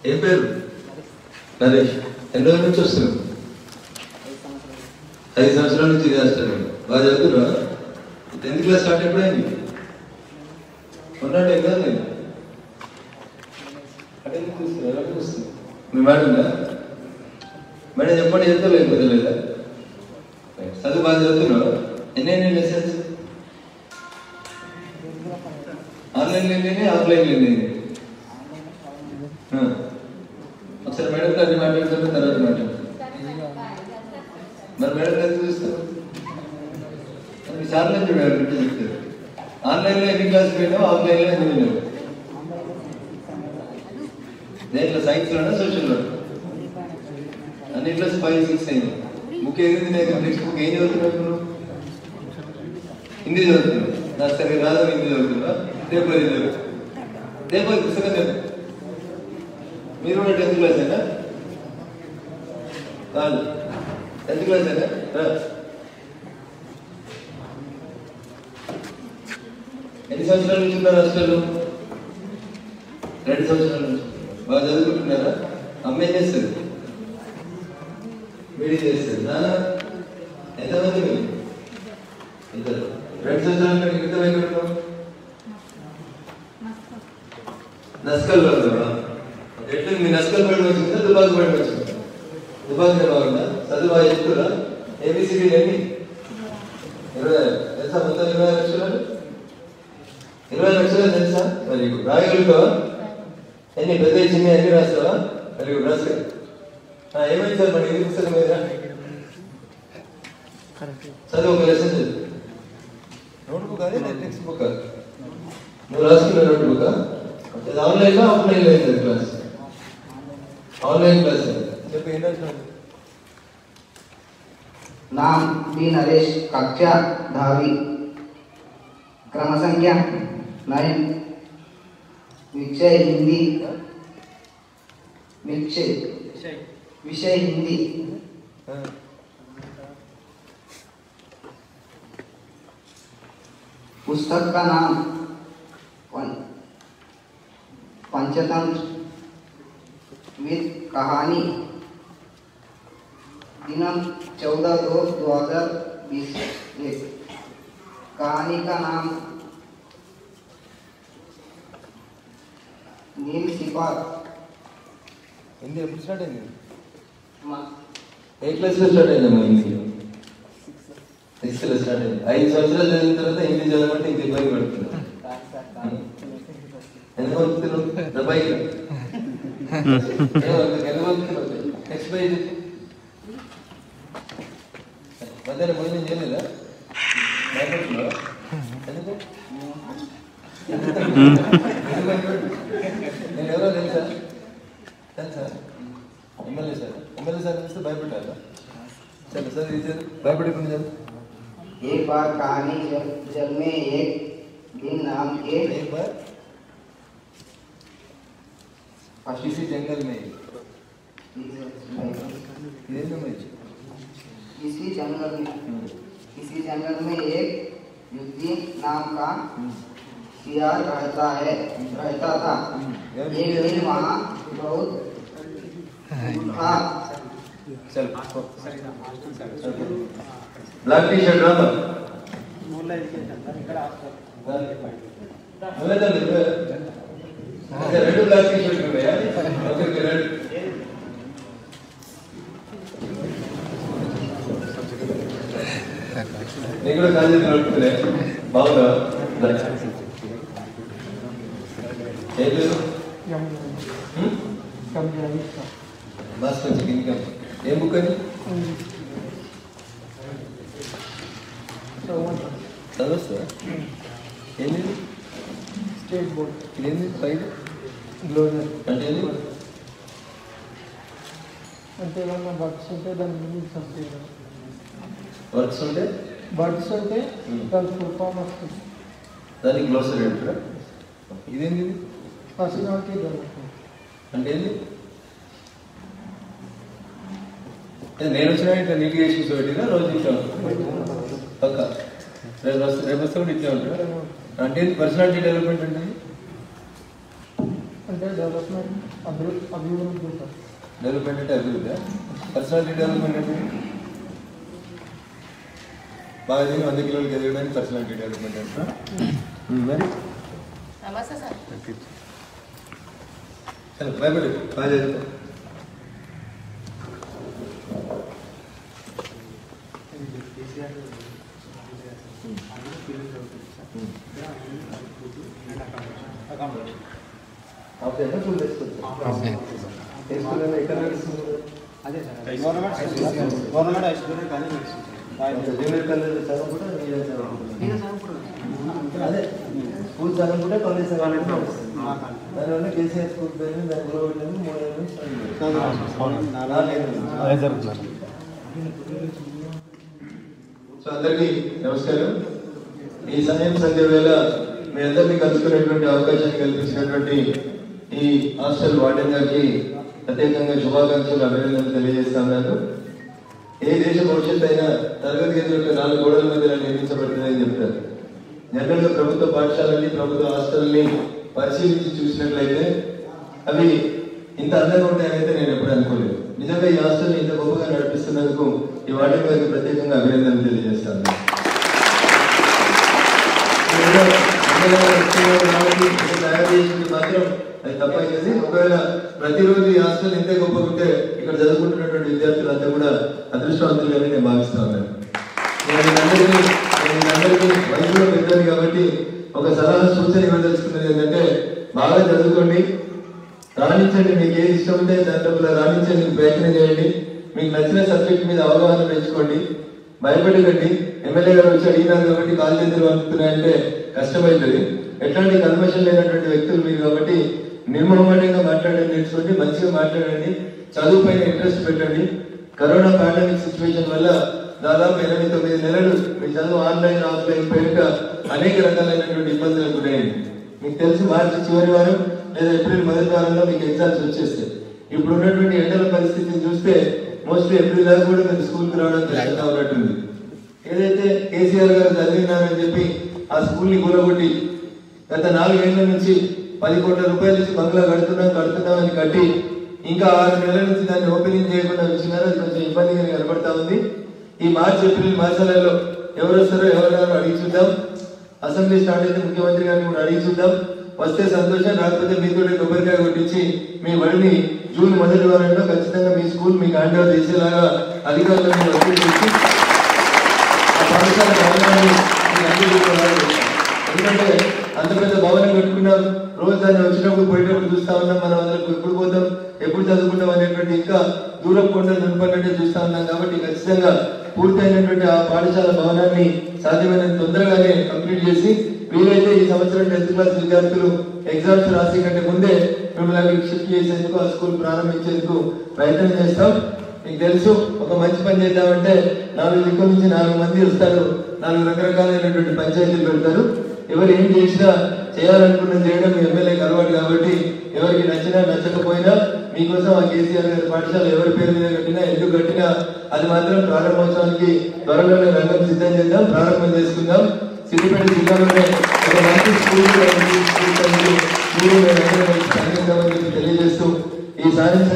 ఏం పేరు నరేష్ ఎన్ని రోజుల నుంచి వస్తున్నావు ఐదు సంవత్సరాల నుంచి చేస్తాను బాగా చదువుతున్నా టెన్త్ క్లాస్ స్టార్ట్ ఎప్పుడైంది ఉన్నాడు ఎగ్జామ్ లేదు అంటే ఎందుకు చూస్తున్నారు? ఎలా చూస్తున్నారు? మీ మేడం ఉందా మేడం చెప్పండి చెప్తా లేకపోతే లేదా చదువు బాగా చదువుతున్నావు ఎన్ని ఎన్ని లెసన్స్ ఆన్లైన్ లేని ఆఫ్లైన్ లేని ఒకసారి మేడం గారిని మాట్లాడుతుంటే తర్వాత మాట్లాడు మరి మేడం గారు చూస్తారు మీ సార్లు చూడాలి అంటే చెప్తారు ఆన్లైన్లో ఎన్ని క్లాస్ పోయినావు ఆఫ్లైన్లో ఎన్ని పోయినావు దేంట్లో సైన్స్లోనా సోషల్లో అన్నింట్లో ఫైవ్ సిక్స్ అయింది బుక్ ఏది నెక్స్ట్ బుక్ ఏం చదువుతున్నావు నువ్వు హిందీ చదువుతున్నావు నాకు సరే రాదు హిందీ చదువుతున్నా దేపది చదువు దేపది పుస్తకం చదువు మీరు కూడా టెన్త్ క్లాస్ అయినా కాదు టెన్త్ క్లాస్ అయినా రా. ఎన్ని సంవత్సరాల నుంచి ఉన్నారు హాస్టల్లో రెండు సంవత్సరాల నుంచి బాగా చదువుకుంటున్నారా అమ్మ ఏం చేస్తుంది వీడి చేస్తుంది నాన్న ఎంతమంది మీరు ఇద్దరు రెండు సంవత్సరాల నుంచి ఇంత వైపు ఉన్నావు నస్కల్ ఉన్నావా ఎట్లా మీ నస్కల్ పడి వచ్చిందా దుబాక్ పడి వచ్చిందా దుబాక్ బాగుందా చదువు బాగా చెప్తురా ఏబిసిడి ఎన్ని ఇరవై తెలుసా మొత్తం ఇరవై లక్షలు ఇరవై లక్షలు తెలుసా మరి రాయగలుగుతావా ఎన్ని పెద్ద చిన్న ఎన్ని రాస్తావా మరి రాసుకో ఆ, ఏమైంది సార్ మరి ఇది పుస్తకం మీద చదువు ఒక లెసన్ చదువు నోట్ బుక్ అదే టెక్స్ట్ బుక్ నువ్వు రాసుకున్న నోట్ బుక్ అది ఆన్లైన్ లో ఆఫ్లైన్ లో అయింది క్లాస్ ఆన్లైన్ క్లాస్ చెప్పు ఏం రాసినావు नाम बी नरेश कक्षा दहावी क्रम संख्या नाइन विषय हिंदी विषय विषय हिंदी ఆ, पुस्तक का नाम पं- पंचतंत्र विद कहानी दिनांक चौदह दो दो हजार बीस एक कहानी का नाम नील सिपार హిందీ ఎప్పుడు స్టార్ట్ అయింది మ- ఏ క్లాస్ లో స్టార్ట్ అయిందమ్మా హిందీ సిక్స్త్ లో స్టార్ట్ అయింది ఐదు సంవత్సరాలు చదివిన తర్వాత హిందీ చదవమంటే ఇంక ఇబ్బంది పడుతుంది ఎంత పంపుతున్నావు డెబ్బైకి ఎంత పంపుతున్నావు నెక్స్ట్ పేజ్ మధ్యాహ్నం భోజనం చేయలేదా భయపడుతున్నావా ఎందుకు ఎందుకు భయపడు? నేను ఎవరో తెలుసా తెలుసా ఎమ్మెల్యే సార్ ఎమ్మెల్యే సార్ తెలిస్తే భయపడ్డారా సరే సార్ ఇది చదువు. భయపడకుండా చదువు एक बार कहानी जल, जल में एक दिन नाम के एक बार किसी जंगल में ఇదేంటో మరి किसी जंगल में किसी जंगल में एक युद्धि नाम का सियार रहता है रहता था एक दिन वहाँ बहुत था चल బ్లాక్ టీ షర్ట్ రాదా నువ్వే తల్లి, నువ్వే. ఇంకా రెండు బ్లాక్ టీ షర్ట్ ఉన్నాయా ఓకే ఓకే, రెండు నీకు కూడా కాలేజీ నడుపుతులే బాగుందా ఏం లేదు బస్ కొంచెం ఇన్కమ్ ఏం బుక్ అది చదవస్తా ఏంది ఇది? స్టేట్ బోర్డ్ ఇదేంది సైడ్ గ్లోజర్ అంటే ఏంది అంటే ఏమన్నా బర్డ్స్ ఉంటే దాని గురించి చంపేయడం వర్క్స్ ఉంటే బర్డ్స్ ఉంటే Hmm. దాని ఫుల్ ఫామ్ వస్తుంది దానికి గ్లోసరీ అంటారా ఇదేంది ఇది పర్సనాలిటీ డెవలప్మెంట్ అంటే ఏంది ఏ, నేను వచ్చిన ఇట్లా నీట్గా చేసి కూర్చోబెట్టినా రోజు ఇట్లా పక్క రేపు వస్తే రేపు వస్తే కూడా ఇట్లా ఉంటారా అంటే పర్సనాలిటీ డెవలప్మెంట్ అంటే ఏంది? అంటే డెవలప్మెంట్ అభివృద్ధి అభివృద్ధి సార్ డెవలప్మెంట్ అంటే అభివృద్ధి పర్సనాలిటీ డెవలప్మెంట్ అంటే బాగా తిని వంద కిలోలకి ఎదగడానికి పర్సనాలిటీ డెవలప్మెంట్ అంటే మరి నమస్తే సార్ చలో భయపడి బాగా చదువుకో ఆఫ్లైన్ ఫుల్ చేసుకోవచ్చు ఏ స్కూల్లో ఎక్కడ నడుస్తుంది అదే sir government government high school కానీ జూనియర్ కాలేజ్ చదువు కూడా మీరే చదువుకుంటున్నారు అదే స్కూల్ చదువు కూడా కాలేజ్ చదువు దానివల్ల కేసీఆర్ స్కూల్ పేరు దాని గురువు వెళ్ళింది మూడేళ్ళ నుంచి చదివారు. నాలుగైదు నుంచి. సో అందరికీ నమస్కారం ఈ సమయం సంధ్య వేళ మీ అందరినీ కలుసుకునేటువంటి అవకాశాన్ని కల్పించినటువంటి ఈ హాస్టల్ వార్డెన్ గారికి ప్రత్యేకంగా శుభాకాంక్షలు అభినందనలు తెలియజేస్తా ఉన్నాను ఏ దేశ భవిష్యత్తు అయినా తరగతి గది యొక్క నాలుగు గోడల మధ్య నిర్మించబడుతుందని చెప్తారు జనరల్ గా ప్రభుత్వ పాఠశాలని ప్రభుత్వ హాస్టల్ని పరిశీలించి చూసినట్లయితే అవి ఇంత అందంగా ఉంటాయనైతే నేను ఎప్పుడు అనుకోలేదు నిజంగా ఈ హాస్టల్ని ఇంత గొప్పగా నడిపిస్తున్నందుకు ఈ వార్డెన్ గారికి ప్రత్యేకంగా అభినందనలు తెలియజేస్తాను ఏదో అందంగా నడుస్తున్నారు కాబట్టి ఇది తయారు చేసింది మాత్రం అది తప్పైంది ఒకవేళ ప్రతిరోజు ఈ హాస్టల్ ఇంతే గొప్పగా ఉంటే ఇక్కడ చదువుకుంటున్నటువంటి విద్యార్థులంతా కూడా అదృష్టవంతులుగానే నేను భావిస్తా ఉన్నాను నేను అందరికీ నేను అందరికీ వయసులో పెద్దది కాబట్టి ఒక సలహా సూచన ఇవ్వదలుచుకున్నది ఏంటంటే బాగా చదువుకోండి రాణించండి మీకు ఏది ఇష్టం ఉంటే దాంట్లో రాణించండి ప్రయత్నం చేయండి మీకు నచ్చిన సబ్జెక్ట్ మీద అవగాహన పెంచుకోండి భయపడకండి ఎమ్మెల్యే గారు వచ్చి అడిగినారు కాబట్టి కాలు చేతులు పంపుతున్నాయంటే కష్టమవుతుంది ఎట్లాంటి కన్వర్షన్ లేనటువంటి వ్యక్తులు మీరు కాబట్టి నిర్మోహమాటంగా మాట్లాడండి నేర్చుకోండి మంచిగా మాట్లాడండి చదువు పైన ఇంట్రెస్ట్ పెట్టండి కరోనా పాండమిక్ సిచ్యువేషన్ వల్ల దాదాపు ఎనిమిది తొమ్మిది నెలలు మీ చదువు ఆన్లైన్ ఆఫ్లైన్ పేరిట అనేక రకాలైనటువంటి ఇబ్బందులకు గురయ్యింది మీకు తెలిసి మార్చి చివరి వారం లేదా ఏప్రిల్ మొదటి వారంలో మీకు ఎగ్జామ్స్ వచ్చేస్తాయి ఇప్పుడు ఉన్నటువంటి ఎండల పరిస్థితిని చూస్తే మోస్ట్లీ ఏప్రిల్ దాకా కూడా మీరు స్కూల్కి రావడం కష్టంగా ఉన్నట్టుంది ఏదైతే కేసీఆర్ గారు చదివినారని చెప్పి ఆ స్కూల్ని కూలగొట్టి గత నాలుగేళ్ల నుంచి పది కోట్ల రూపాయలు ఇచ్చి బంగ్లా కడుతున్నాం కడుతున్నాం అని కట్టి ఇంకా ఆరు నెలల నుంచి దాన్ని ఓపెనింగ్ చేయకుండా ఉంచినారు అది కొంచెం ఇబ్బందిగా కనబడతా ఉంది ఈ మార్చ్ ఏప్రిల్ మాసాలలో ఎవరు వస్తారో ఎవరు రారో అడిగి చూద్దాం అసెంబ్లీ స్టార్ట్ అయితే ముఖ్యమంత్రి గారిని కూడా అడిగి చూద్దాం వస్తే సంతోషం రాకపోతే మీతో కొబ్బరికాయ కొట్టించి మీ బడిని జూన్ మొదటి వారంలో ఖచ్చితంగా మీ స్కూల్ మీకు హ్యాండ్ ఓవర్ చేసేలాగా అధికారులను ఒత్తిడి చేసి ఆ పాఠశాల భవనాన్ని మీకు అందించుకోవాలి. ఎందుకంటే అంత పెద్ద భవనం కట్టుకున్నాం రోజు దాన్ని వచ్చినప్పుడు పోయేటప్పుడు చూస్తా ఉన్నాం మనం అందరం ఎప్పుడు పోతాం ఎప్పుడు చదువుకుంటాం అనేటువంటి ఇంకా దూరం కొండలు నింపన్నట్టే చూస్తా ఉన్నాం కాబట్టి ఖచ్చితంగా పూర్తయినటువంటి ఆ పాఠశాల భవనాన్ని సాధ్యమైనంత తొందరగానే కంప్లీట్ చేసి వీలైతే ఈ సంవత్సరం టెన్త్ క్లాస్ విద్యార్థులు ఎగ్జామ్స్ రాసే కంటే ముందే మిమ్మల్ని అక్కడికి షిఫ్ట్ చేసేందుకు ఆ స్కూల్ ప్రారంభించేందుకు ప్రయత్నం చేస్తాం మీకు తెలుసు ఒక మంచి పని చేద్దామంటే నాలుగు దిక్కుల నుంచి నాలుగు మంది వస్తారు నాలుగు రకరకాలైనటువంటి పంచాయతీలు పెడతారు ఎవరు ఏం చేసినా చేయాలనుకున్నది చేయడం మీ ఎమ్మెల్యేకి అలవాటు కాబట్టి ఎవరికి నచ్చినా నచ్చకపోయినా మీకోసం ఆ కేసీఆర్ గారి పాఠశాల ఎవరి పేరు మీద కట్టినా ఎందుకు కట్టినా అది మాత్రం ప్రారంభోత్సవానికి త్వరలోనే రంగం సిద్ధం చేద్దాం ప్రారంభం చేసుకుందాం సిద్దిపేట జిల్లాలోనే ఒక మంచి స్కూల్ స్కూల్ కలిగి మీరు మేమందరం కలిసి పనిచేద్దామని చెప్పి తెలియజేస్తూ ఈ సాయం